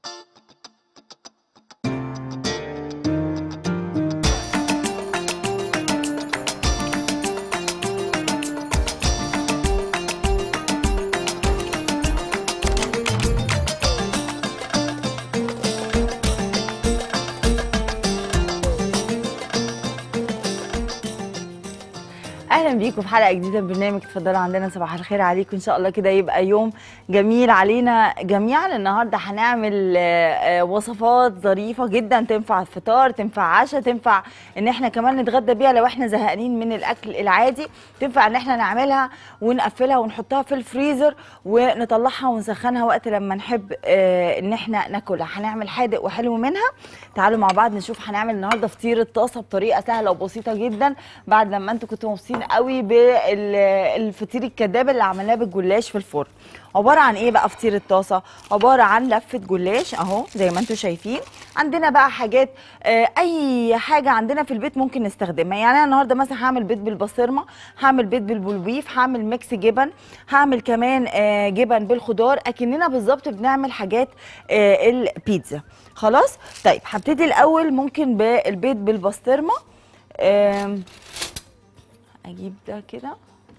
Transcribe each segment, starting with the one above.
اهلا بيكم في حلقه جديده من برنامج اتفضلوا عندنا صباح الخير عليكم ان شاء الله كده يبقى يوم جميل علينا جميعا النهارده هنعمل آه، آه، وصفات ظريفه جدا تنفع فطار تنفع عشاء تنفع ان احنا كمان نتغدى بيها لو احنا زهقانين من الاكل العادي تنفع ان احنا نعملها ونقفلها ونحطها في الفريزر ونطلعها ونسخنها وقت لما نحب آه، ان احنا ناكلها هنعمل حادق وحلو منها تعالوا مع بعض نشوف هنعمل النهارده فطيره طاسه بطريقه سهله وبسيطه جدا بعد لما انتوا كنتوا مبسوطين قوي بالفطير الكداب اللي عملناه بالجلاش في الفرن عباره عن ايه بقى فطيره طاسه عباره عن لفه جلاش اهو زي ما انتوا شايفين عندنا بقى حاجات آه، اي حاجه عندنا في البيت ممكن نستخدمها يعني انا النهارده مثلا هعمل بيض بالبسطرمه هعمل بيض بالبولبيف هعمل ميكس جبن هعمل كمان آه، جبن بالخضار اكننا بالظبط بنعمل حاجات آه، البيتزا خلاص طيب هبتدي الاول ممكن بالبيض بالبسطرمه آم، اجيب ده كده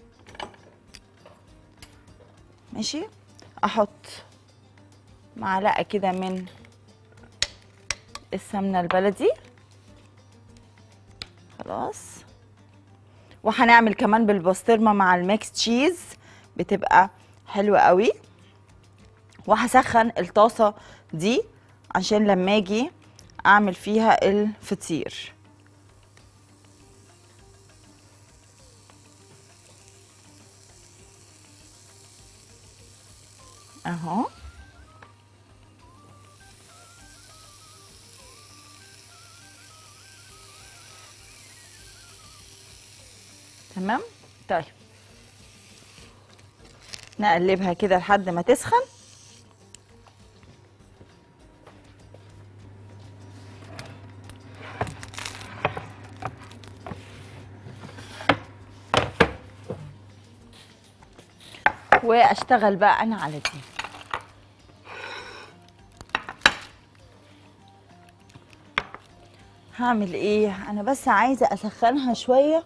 ماشي احط معلقه كده من السمنه البلدي خلاص وهنعمل كمان بالبسطرمه مع الميكس تشيز بتبقى حلوه قوي وهسخن الطاسه دي عشان لما اجي اعمل فيها الفطير اهو تمام طيب نقلبها كده لحد ما تسخن واشتغل بقى انا على دي هعمل ايه انا بس عايزه اسخنها شويه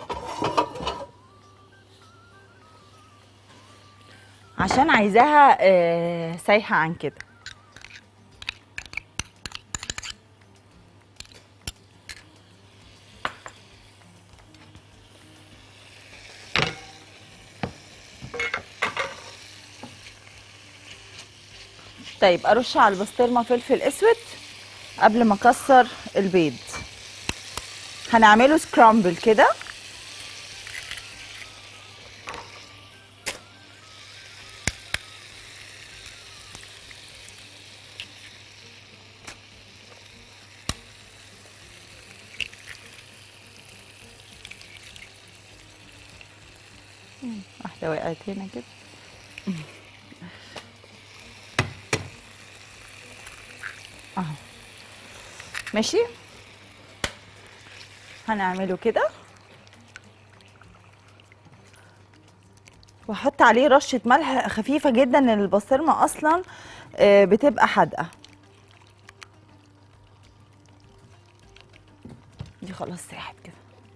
عشان عايزاها آه، سايحه عن كده طيب ارش على البسطرمه فلفل اسود قبل ما اكسر البيض هنعمله سكرامبل كده واحده وقعت هنا كده اهو ماشي هنعمله كده واحط عليه رشه ملح خفيفه جدا لان البسطرمه اصلا آه، بتبقى حادقه دي خلاص ساحت كده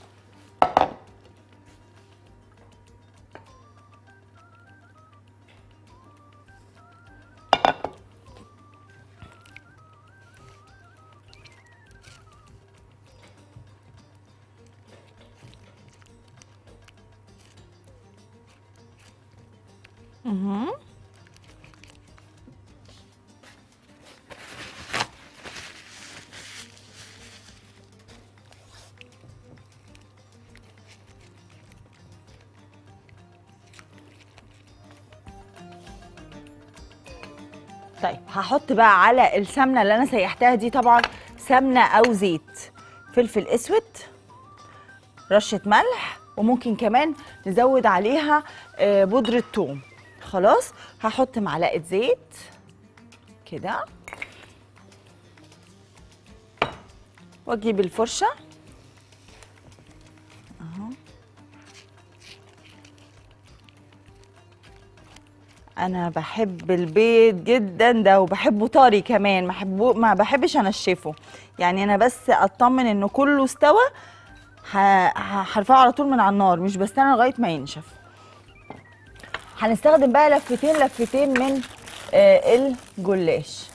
مهم. طيب هحط بقى على السمنه اللي انا سيحتها دي طبعا سمنه او زيت فلفل اسود رشه ملح وممكن كمان نزود عليها آه، بودره ثوم خلاص هحط معلقه زيت كده واجيب الفرشه اهو انا بحب البيض جدا ده وبحبه طري كمان ما بحبه ما بحبش انشفه يعني انا بس اطمن انه كله استوى ه- ه- هرفعه على طول من على النار مش بستنى لغايه ما ينشف هنستخدم بقى لفتين لفتين من آه الجلاش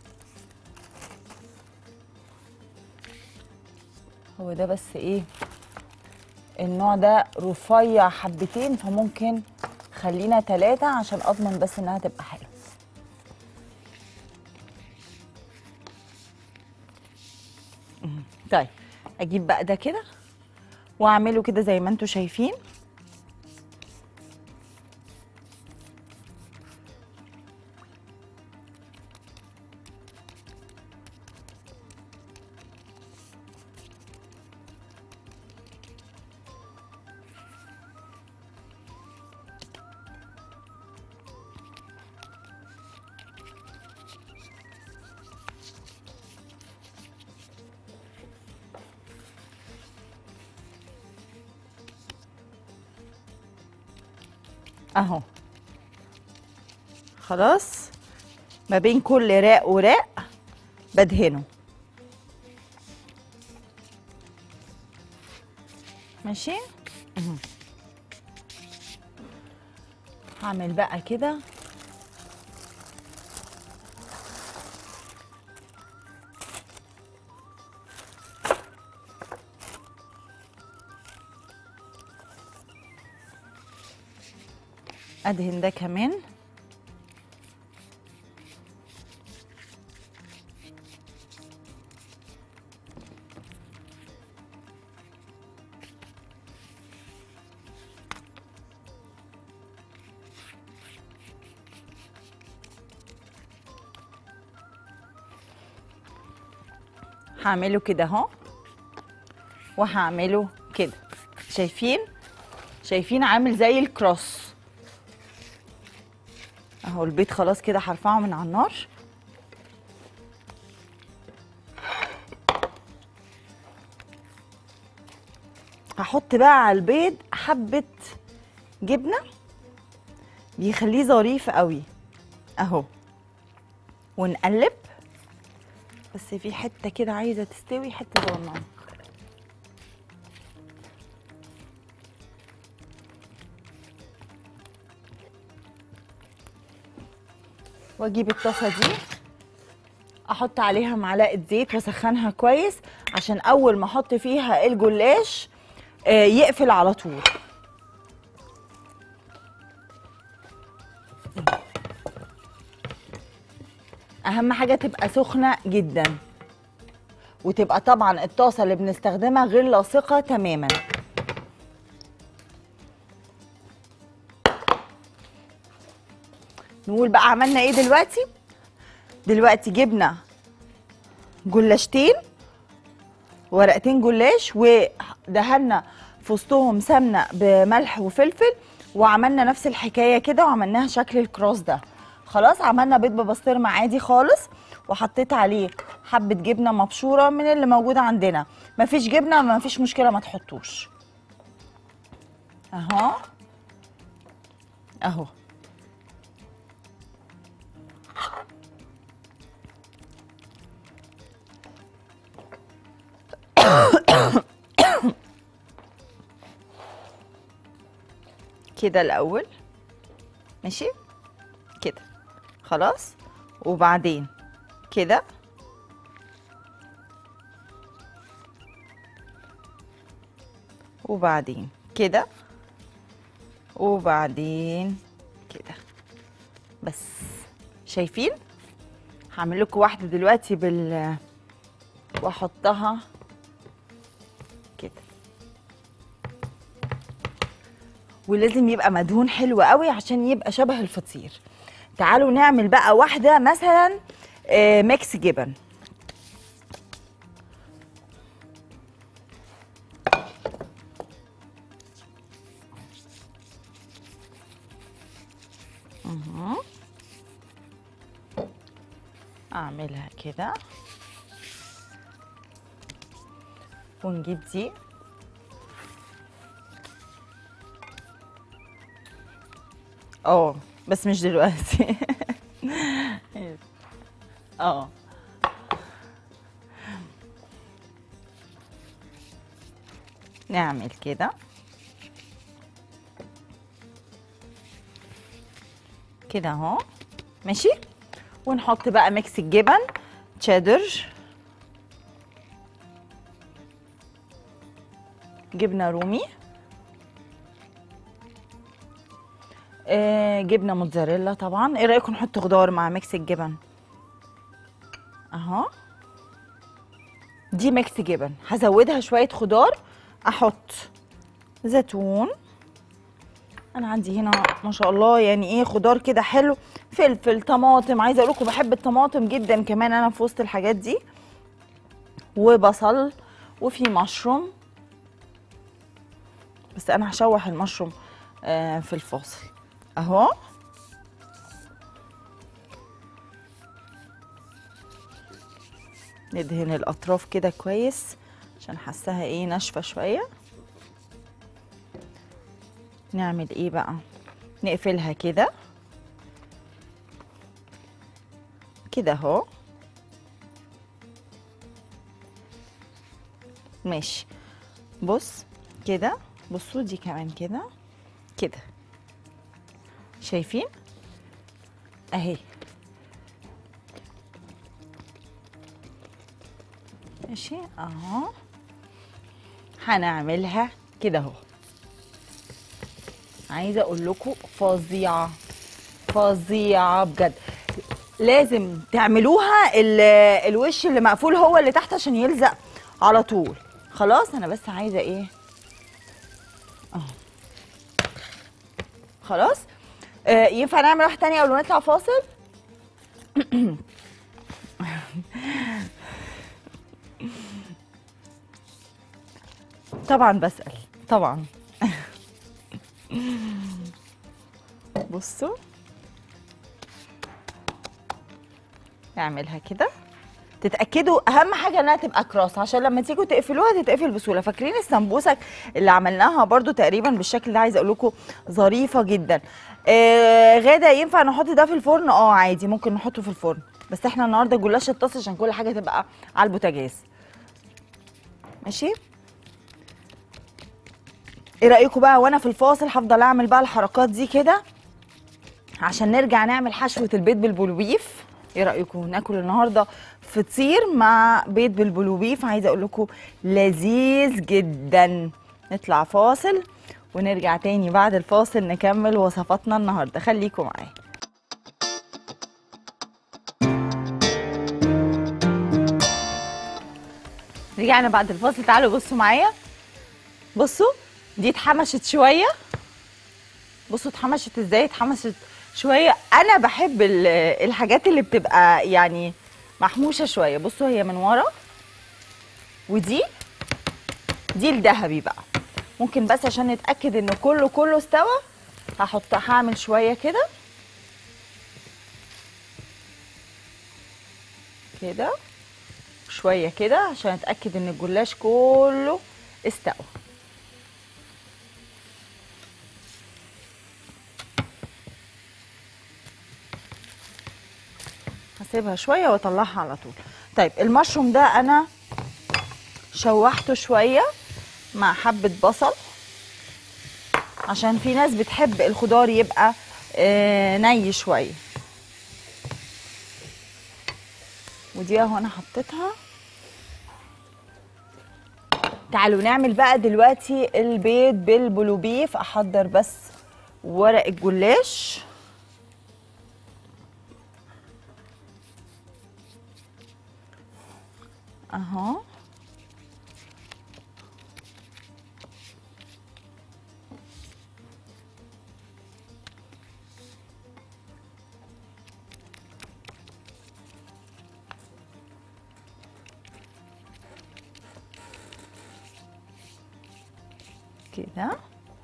هو ده بس ايه النوع ده رفيع حبتين فممكن خلينا ثلاثة عشان اضمن بس انها تبقى حلوه مم. طيب اجيب بقى ده كده واعمله كده زي ما انتم شايفين اهو خلاص ما بين كل راق وراق بدهنه ماشي مهم. هعمل بقى كده ادهن ده كمان هعمله كده اهو وهعمله كده شايفين شايفين عامل زي الكروس اهو البيض خلاص كده هرفعه من على النار هحط بقى على البيض حبة جبنة بيخليه ظريف قوي اهو ونقلب بس في حتة كده عايزة تستوي حتة صغننة واجيب الطاسه دي احط عليها معلقه زيت واسخنها كويس عشان اول ما احط فيها الجلاش آه، يقفل على طول اهم حاجه تبقى سخنه جدا وتبقى طبعا الطاسه اللي بنستخدمها غير لاصقه تماما نقول بقى عملنا ايه دلوقتي دلوقتي جبنا جلاشتين ورقتين جلاش ودهنا في وسطهم سمنه بملح وفلفل وعملنا نفس الحكايه كده وعملناها شكل الكروس ده خلاص عملنا بيض ببسطرمه عادي خالص وحطيت عليه حبه جبنه مبشوره من اللي موجوده عندنا مفيش جبنه مفيش مشكله ما تحطوش اهو اهو كده الاول ماشي كده خلاص وبعدين كده وبعدين كده وبعدين كده بس شايفين هعمل لكم واحده دلوقتي بال واحطها كده ولازم يبقى مدهون حلو قوي عشان يبقى شبه الفطير تعالوا نعمل بقى واحده مثلا آه، ميكس جبن أهو. اعملها كده ونجيب دي اه بس مش دلوقتي اه نعمل كده كده اهو ماشي ونحط بقى ميكس الجبن تشيدر جبنه رومي آه جبنه موتزاريلا طبعا ايه رايكم نحط خضار مع ميكس الجبن اهو دي ميكس جبن هزودها شويه خضار احط زيتون انا عندي هنا ما شاء الله يعني ايه خضار كده حلو فلفل طماطم عايزه اقول لكم بحب الطماطم جدا كمان انا في وسط الحاجات دي وبصل وفي مشروم بس انا هشوح المشروم آه في الفاصل اهو ندهن الاطراف كده كويس عشان حاساها ايه ناشفه شويه نعمل ايه بقى نقفلها كده كده اهو ماشي بص كده بصوا دي كمان كده كده شايفين اهي ماشي اهو هنعملها كده اهو عايزه اقول لكم فظيعه فظيعه بجد لازم تعملوها ال- الوش اللي مقفول هو اللي تحت عشان يلزق على طول خلاص انا بس عايزه ايه اهو خلاص آه ينفع نعمل واحده تانية قبل ما نطلع فاصل طبعا بسأل طبعا بصوا نعملها كده تتاكدوا اهم حاجه انها تبقى كراس عشان لما تيجوا تقفلوها تتقفل بسهوله فاكرين السمبوسك اللي عملناها برضو تقريبا بالشكل ده عايزه اقول لكم ظريفه جدا آه غاده ينفع نحط ده في الفرن اه عادي ممكن نحطه في الفرن بس احنا النهارده جلاش الطاسه عشان كل حاجه تبقى على البوتاجاز ماشي ايه رايكم بقى وانا في الفاصل هفضل اعمل بقى الحركات دي كده عشان نرجع نعمل حشوه البيض بالبلوبيف ايه رايكم ناكل النهارده فطير مع بيض بالبلوبيف عايزه اقول لكم لذيذ جدا نطلع فاصل ونرجع تاني بعد الفاصل نكمل وصفاتنا النهارده خليكم معايا رجعنا بعد الفاصل تعالوا بصوا معايا بصوا دي اتحمشت شويه بصوا اتحمشت ازاي اتحمشت شويه انا بحب ال- الحاجات اللي بتبقى يعني محموشه شويه بصوا هي من ورا ودي دي الذهبي بقى ممكن بس عشان نتاكد ان كله كله استوى هحط هعمل شويه كده كده شويه كده عشان اتاكد ان الجلاش كله استوى هسيبها شويه واطلعها على طول طيب المشروم ده انا شوحته شويه مع حبه بصل عشان في ناس بتحب الخضار يبقى آه ني شويه ودي اهو انا حطيتها تعالوا نعمل بقى دلوقتي البيض بالبلوبيف احضر بس ورق الجلاش اهو كده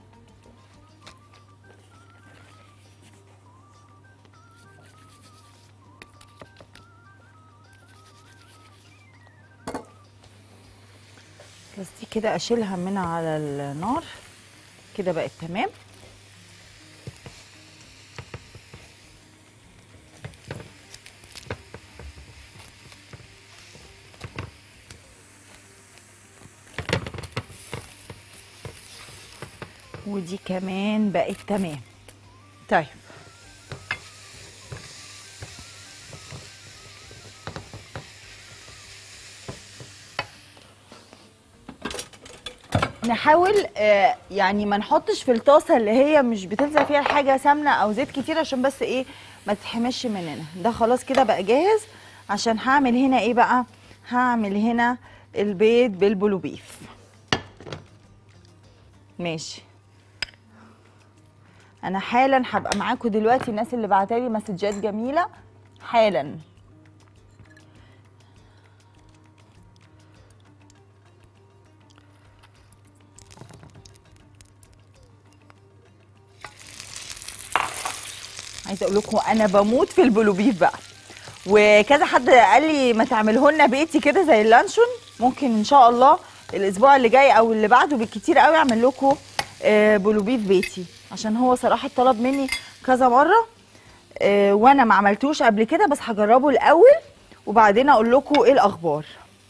بس دي كده اشيلها من على النار كده بقت تمام ودي كمان بقت تمام طيب نحاول آه، يعني ما نحطش في الطاسه اللي هي مش بتلزق فيها الحاجه سمنه او زيت كتير عشان بس ايه ما تتحمش مننا ده خلاص كده بقى جاهز عشان هعمل هنا ايه بقى هعمل هنا البيض بالبلوبيف ماشي انا حالا هبقى معاكم دلوقتي الناس اللي بعتالي مسجات جميله حالا عايزه اقول لكم انا بموت في البلوبيف بقى وكذا حد قال لي ما تعمله لنا بيتي كده زي اللانشون ممكن ان شاء الله الاسبوع اللي جاي او اللي بعده بالكتير قوي اعمل لكم آه، بلوبيف بيتي عشان هو صراحه طلب مني كذا مره آه، وانا ما عملتوش قبل كده بس هجربه الاول وبعدين اقول لكم ايه الاخبار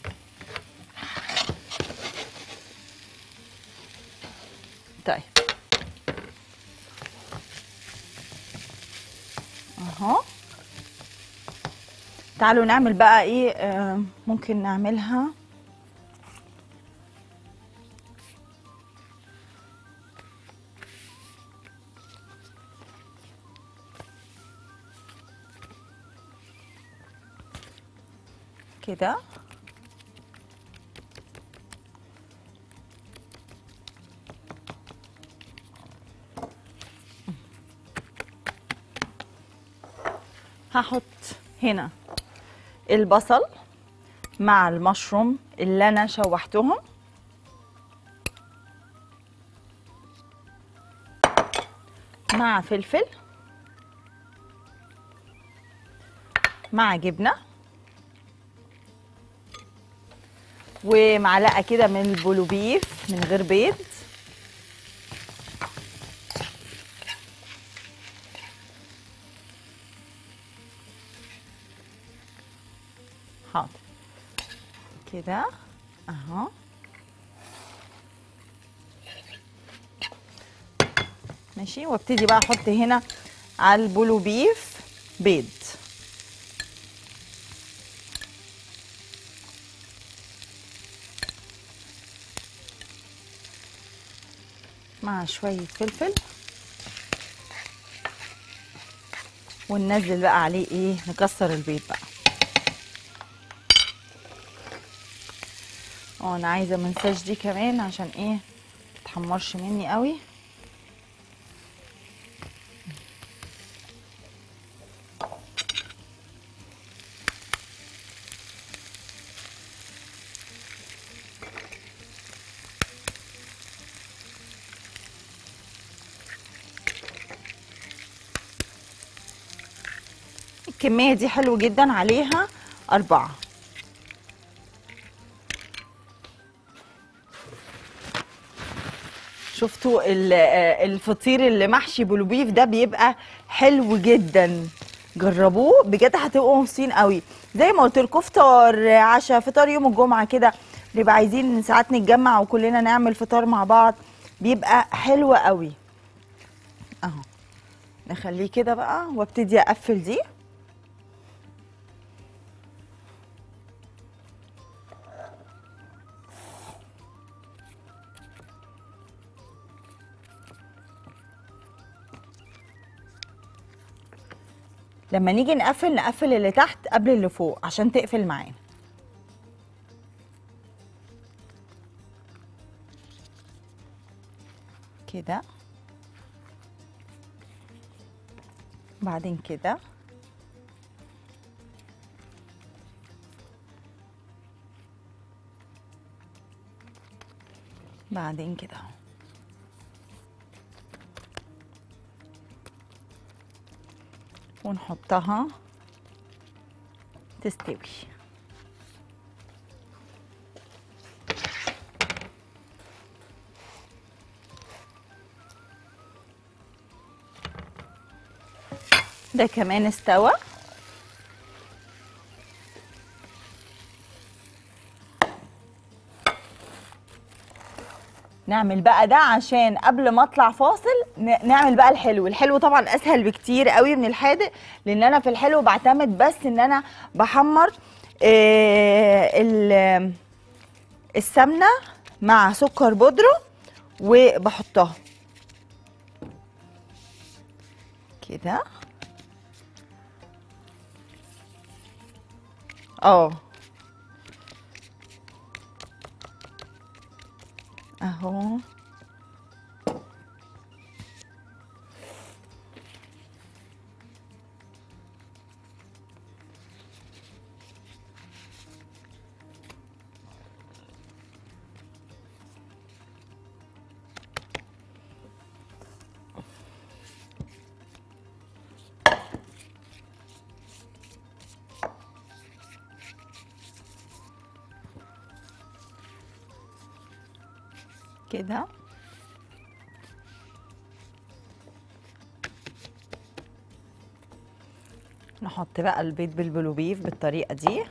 طيب اهو تعالوا نعمل بقى ايه آه ممكن نعملها كده هحط هنا البصل مع المشروم اللي انا شوحتهم مع فلفل مع جبنه ومعلقه كده من البلوبيف من غير بيض حاضر كده اهو ماشي وابتدي بقى احط هنا على البلوبيف بيض مع شوية فلفل وننزل بقى عليه ايه نكسر البيض بقى اه انا عايزه منساش دي كمان عشان ايه متحمرش مني قوي الكمية دي حلو جدا عليها أربعة شفتوا ال- آه، الفطير اللي محشي بلوبيف ده بيبقى حلو جدا جربوه بجد هتبقوا مبسوطين قوي زي ما قلت لكم فطار عشاء فطار يوم الجمعه كده بنبقى عايزين ساعات نتجمع وكلنا نعمل فطار مع بعض بيبقى حلو قوي اهو نخليه كده بقى وابتدي اقفل دي لما نيجي نقفل نقفل اللي تحت قبل اللي فوق عشان تقفل معانا كده بعدين كده بعدين كده اهو ونحطها تستوي ده كمان استوى نعمل بقى ده عشان قبل ما اطلع فاصل ن- نعمل بقى الحلو الحلو طبعا اسهل بكتير قوي من الحادق لان انا في الحلو بعتمد بس ان انا بحمر آه، ال- السمنه مع سكر بودره وبحطها كده اه اهو كده نحط بقى البيض بالبلوبيف بالطريقة دي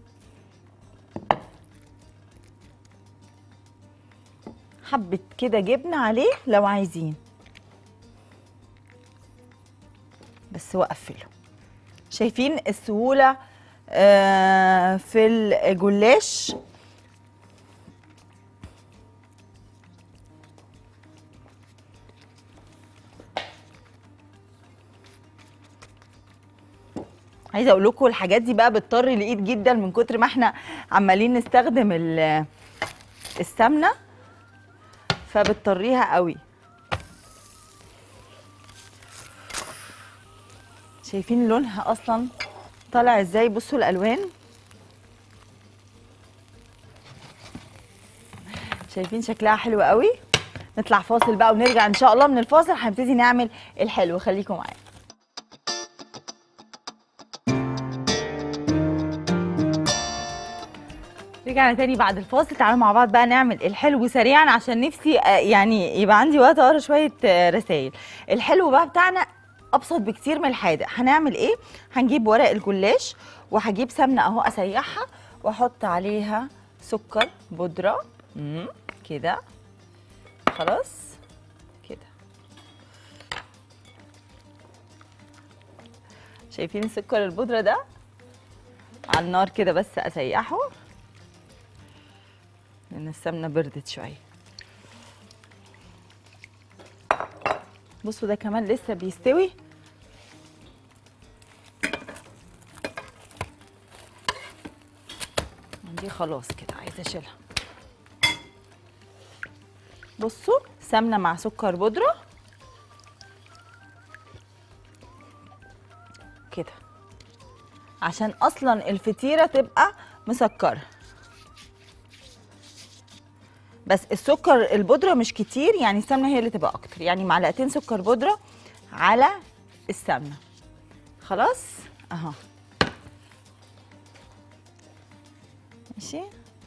حبة كده جبنة عليه لو عايزين بس وقفله شايفين السهولة آه، في الجلاش عايزه اقول لكم الحاجات دي بقى بتضطر الايد جدا من كتر ما احنا عمالين نستخدم ال- السمنه فبتضطريها قوي شايفين لونها اصلا طالع ازاي بصوا الالوان شايفين شكلها حلو قوي نطلع فاصل بقى ونرجع ان شاء الله من الفاصل هنبتدي نعمل الحلو خليكم معايا رجعنا تاني بعد الفاصل تعالوا مع بعض بقى نعمل الحلو سريعا عشان نفسي آه، يعني يبقى عندي وقت اقرا شويه رسائل الحلو بقى بتاعنا ابسط بكتير من الحادق هنعمل ايه هنجيب ورق الجلاش وهجيب سمنه اهو اسيحها واحط عليها سكر بودره مم، كده خلاص كده شايفين السكر البودره ده على النار كده بس اسيحه لان السمنه بردت شويه بصوا ده كمان لسه بيستوي دي خلاص كده عايزه اشيلها بصوا سمنه مع سكر بودره كده عشان اصلا الفطيره تبقى مسكره بس السكر البودره مش كتير يعني السمنه هي اللي تبقى اكتر يعني معلقتين سكر بودره على السمنه خلاص اهو ماشي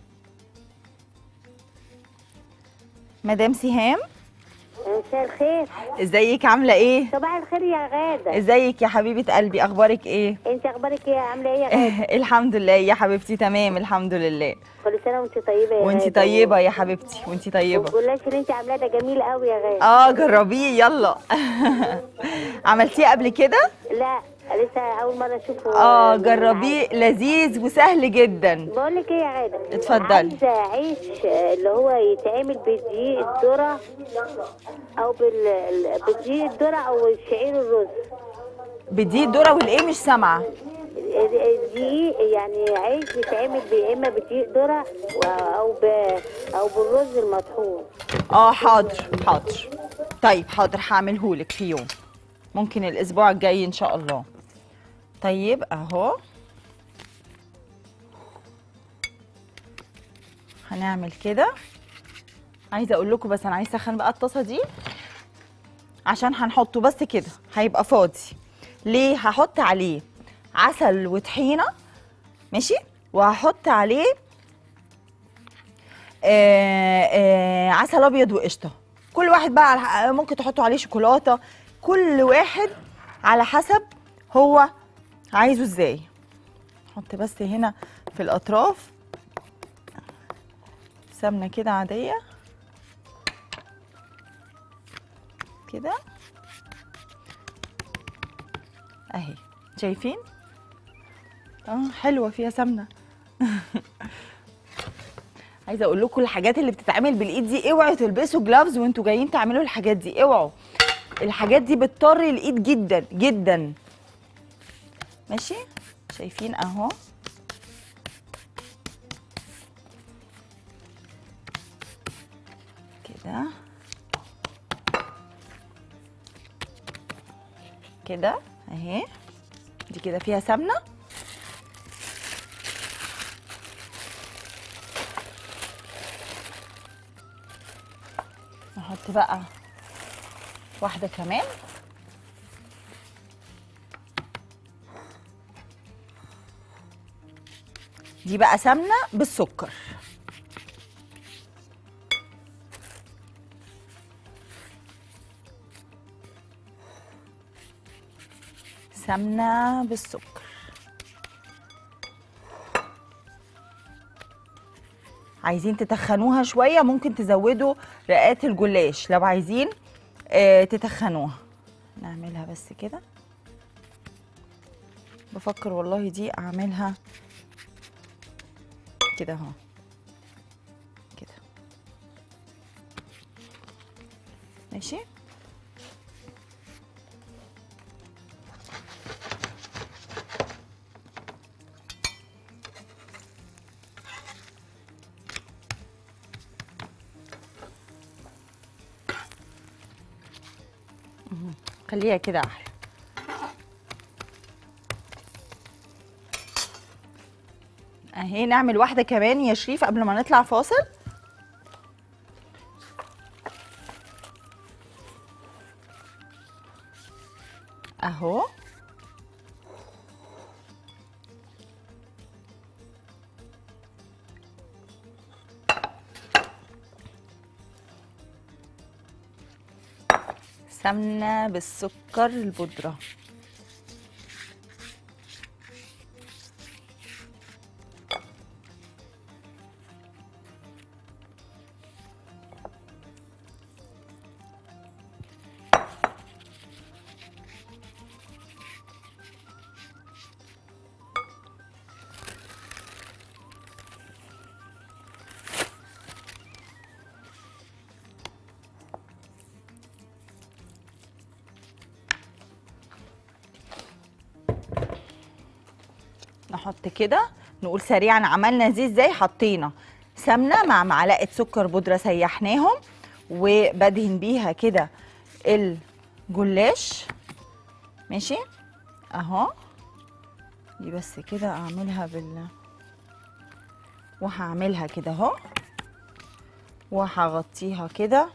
مدام سهام مساء الخير ازيك عامله ايه صباح الخير يا غادة ازيك يا حبيبه قلبي اخبارك ايه انت اخبارك ايه عامله ايه يا غادة الحمد لله يا حبيبتي تمام الحمد لله كل سنه وانت طيبه يا وانتي غادة. طيبه يا حبيبتي وانتي طيبه والجلاش اللي انت عاملاه ده جميل قوي يا غادة اه جربيه يلا عملتيه قبل كده لا لسه اول مره اشوفه اه من جربيه لذيذ وسهل جدا بقول لك ايه يا غادة اتفضلي. عايزه عيش اللي هو يتعمل بدقيق الذره او بال ال- بدقيق الذره او الشعير الرز بدي الذره والايه مش سامعه الدقيق يعني عيش بيتعمل يا اما بدقيق ذره و- او ب او بالرز المطحون اه حاضر حاضر طيب حاضر هعملهولك في يوم ممكن الاسبوع الجاي ان شاء الله طيب اهو هنعمل كده عايزه اقول لكم بس انا عايزه اسخن بقى الطاسه دي عشان هنحطه بس كده هيبقى فاضي ليه هحط عليه عسل وطحينه ماشي وهحط عليه آه، آه، عسل ابيض وقشطه كل واحد بقى على- ممكن تحطوا عليه شوكولاته كل واحد على حسب هو عايزه ازاي حط بس هنا في الاطراف سمنه كده عاديه كده اهي شايفين اه حلوه فيها سمنه عايزه اقول لكم الحاجات اللي بتتعمل بالايد دي اوعوا تلبسوا جلافز وانتوا جايين تعملوا الحاجات دي اوعوا الحاجات دي بتطر الايد جدا جدا ماشي شايفين اهو كده كده اهي دي كده فيها سمنه نحط بقى واحده كمان دي بقى سمنه بالسكر سمنه بالسكر عايزين تتخنوها شويه ممكن تزودوا رقات الجلاش لو عايزين آه تتخنوها نعملها بس كده بفكر والله دي اعملها كده اهو كده ماشي مهم. خليها كده احلى اهي نعمل واحده كمان يا شريف قبل ما نطلع فاصل اهو سمنه بالسكر البودره نحط كده نقول سريعا عملنا دي ازاي حطينا سمنه مع معلقه سكر بودره سيحناهم وبدهن بيها كده الجلاش ماشي اهو دي بس كده اعملها بال وهعملها كده اهو وهغطيها كده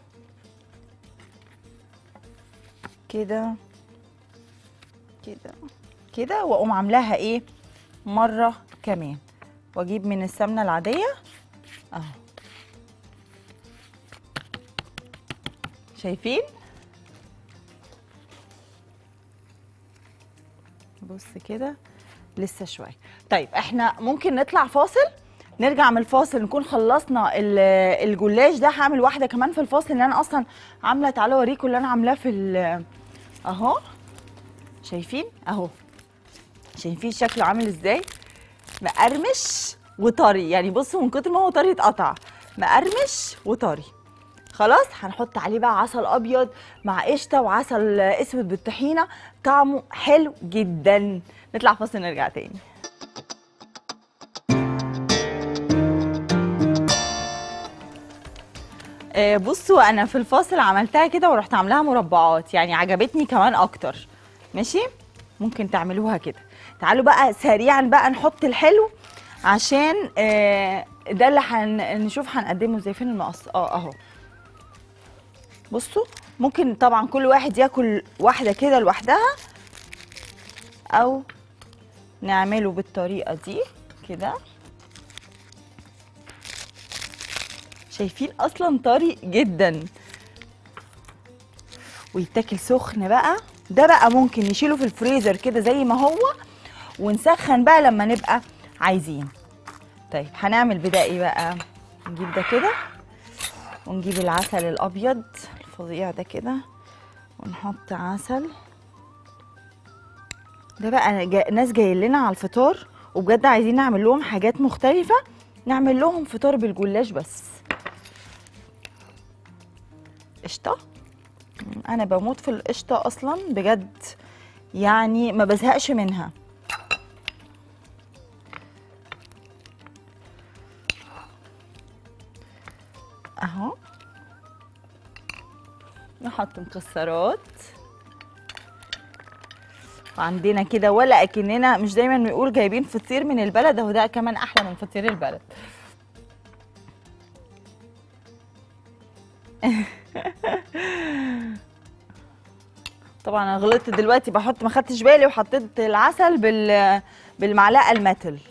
كده كده كده واقوم عاملاها ايه مره كمان واجيب من السمنه العاديه اهو شايفين بص كده لسه شويه طيب احنا ممكن نطلع فاصل نرجع من الفاصل نكون خلصنا ال- الجلاش ده هعمل واحده كمان في الفاصل اللي انا اصلا عامله تعالوا اوريكم اللي انا عاملاه في ال- اهو شايفين اهو شايفين شكله عامل ازاي مقرمش وطري يعني بصوا من كتر ما هو طري اتقطع مقرمش وطري خلاص هنحط عليه بقى عسل ابيض مع قشطه وعسل اسود بالطحينه طعمه حلو جدا نطلع فاصل نرجع تاني آه، بصوا انا في الفاصل عملتها كده ورحت عاملاها مربعات يعني عجبتني كمان اكتر ماشي ممكن تعملوها كده تعالوا بقى سريعا بقى نحط الحلو عشان آه، ده اللي هنشوف هنقدمه ازاي فين المقص اه اهو بصوا ممكن طبعا كل واحد ياكل واحده كده لوحدها او نعمله بالطريقه دي كده شايفين اصلا طري جدا ويتاكل سخن بقى ده بقى ممكن نشيله في الفريزر كده زي ما هو ونسخن بقى لما نبقى عايزين طيب هنعمل بدائي بقى نجيب ده كده ونجيب العسل الابيض الفظيع ده كده ونحط عسل ده بقى جا... ناس جايين لنا على الفطار وبجد عايزين نعمل لهم حاجات مختلفة نعمل لهم فطار بالجلاش بس قشطة انا بموت في القشطة اصلا بجد يعني ما بزهقش منها اهو نحط مكسرات وعندنا كده ولا اكننا مش دايما بنقول جايبين فطير من البلد اهو ده كمان احلى من فطير البلد طبعا انا غلطت دلوقتي بحط ما خدتش بالي وحطيت العسل بال بالمعلقه المتل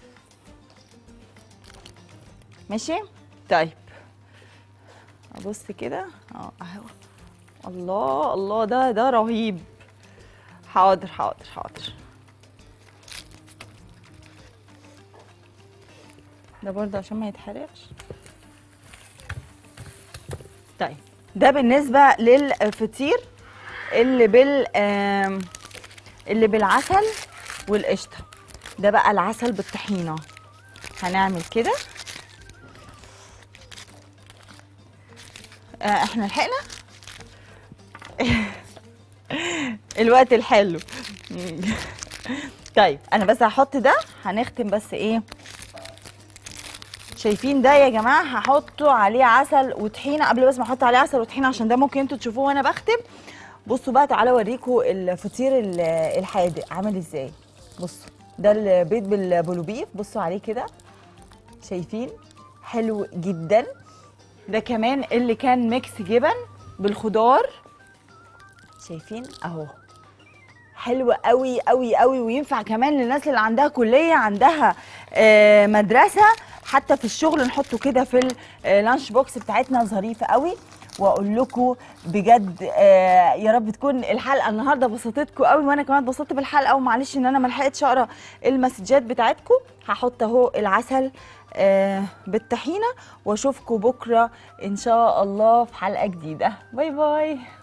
ماشي طيب ابص كده اه اهو الله الله ده ده رهيب حاضر حاضر حاضر ده برضه عشان ما يتحرقش طيب ده بالنسبه للفطير اللي بال آم، اللي بالعسل والقشطه ده بقى العسل بالطحينه هنعمل كده آه، احنا لحقنا الوقت الحلو طيب انا بس هحط ده هنختم بس ايه شايفين ده يا جماعه هحطه عليه عسل وطحينه قبل بس ما احط عليه عسل وطحينه عشان ده ممكن انتوا تشوفوه وانا بختم بصوا بقى تعالوا اوريكم الفطير ال- الحادق عامل ازاي بصوا ده البيض بالبلوبيف بصوا عليه كده شايفين حلو جدا ده كمان اللي كان ميكس جبن بالخضار شايفين اهو حلو قوي قوي قوي وينفع كمان للناس اللي عندها كليه عندها آه، مدرسه حتى في الشغل نحطه كده في اللانش بوكس بتاعتنا ظريفه قوي واقول لكم بجد آه، يا رب تكون الحلقه النهارده بسطتكم قوي وانا كمان اتبسطت بالحلقه ومعلش ان انا ما لحقتش اقرا المسجات بتاعتكم هحط اهو العسل آه، بالطحينه واشوفكم بكره ان شاء الله في حلقه جديده باي باي